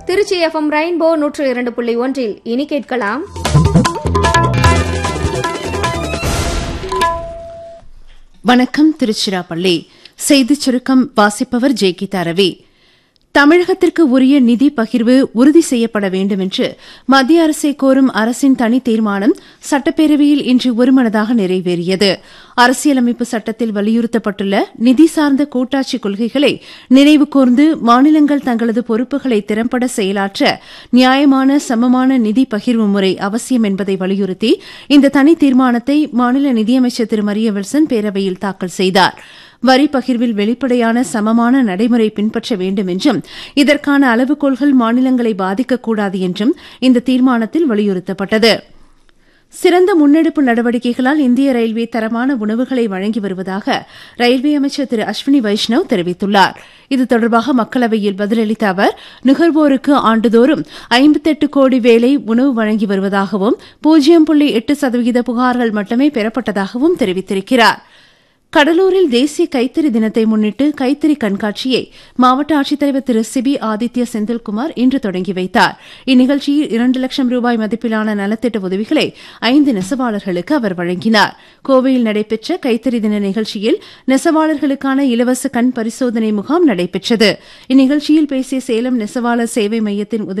Trichy FM rainbow நூற்று இரண்டு புள்ளி ஒன்றில் இனி கேட்கலாம் வணக்கம் திருச்சிராப்பள்ளி செய்திச் சுருக்கம் வாசிப்பவர் ஜெய்கிதா ரவி தமிழகத்திற்கு உரிய நிதி பகிர்வு உறுதி செய்யப்பட வேண்டும் என்று மத்திய அரசை கோரும் அரசின் தனி தீர்மானம் சட்டப்பேரவையில் இன்று ஒருமனதாக நிறைவேறியது அரசியலமைப்பு சட்டத்தில் வலியுறுத்தப்பட்டுள்ள நிதி சார்ந்த கூட்டாட்சி கொள்கைகளை நினைவு கூர்ந்து மாநிலங்கள் தங்களது பொறுப்புகளை திறம்பட செயலாற்ற நியாயமான சமமான நிதி பகிர்வு முறை அவசியம் என்பதை வலியுறுத்தி இந்த தனி தீர்மானத்தை மாநில நிதியமைச்சர் திரு மரிய வில்சன் பேரவையில் தாக்கல் செய்தார் வரி பகிர்வில் வெளிப்படையான சமமான நடைமுறை பின்பற்ற வேண்டும் என்றும் இதற்கான அளவுகோல்கள் மாநிலங்களை பாதிக்கக்கூடாது என்றும் இந்த தீர்மானத்தில் வலியுறுத்தப்பட்டது சிறந்த முன்னெடுப்பு நடவடிக்கைகளால் இந்திய ரயில்வே தரமான உணவுகளை வழங்கி வருவதாக ரயில்வே அமைச்சர் திரு அஸ்வினி வைஷ்ணவ் தெரிவித்துள்ளார் இது தொடர்பாக மக்களவையில் பதிலளித்த அவர் நுகர்வோருக்கு ஆண்டுதோறும் ஐம்பத்தெட்டு கோடி வேலை உணவு வழங்கி வருவதாகவும் பூஜ்ஜியம் புள்ளி எட்டு சதவீத புகார்கள் மட்டுமே பெறப்பட்டதாகவும் தெரிவித்திருக்கிறாா் கடலூரில் தேசிய கைத்தறி தினத்தை முன்னிட்டு கைத்தறி கண்காட்சியை மாவட்ட ஆட்சித்தலைவர் திரு சிபி ஆதித்ய செந்தில்குமார் இன்று தொடங்கி வைத்தார் இந்நிகழ்ச்சியில் இரண்டு லட்சம் ரூபாய் மதிப்பிலான நலத்திட்ட உதவிகளை ஐந்து நெசவாளர்களுக்கு அவர் வழங்கினார் கோவையில் நடைபெற்ற கைத்தறி தின நிகழ்ச்சியில் நெசவாளர்களுக்கான இலவச கண் பரிசோதனை முகாம் நடைபெற்றது இந்நிகழ்ச்சியில் பேசிய சேலம் நெசவாளர் சேவை மையத்தின் உதவி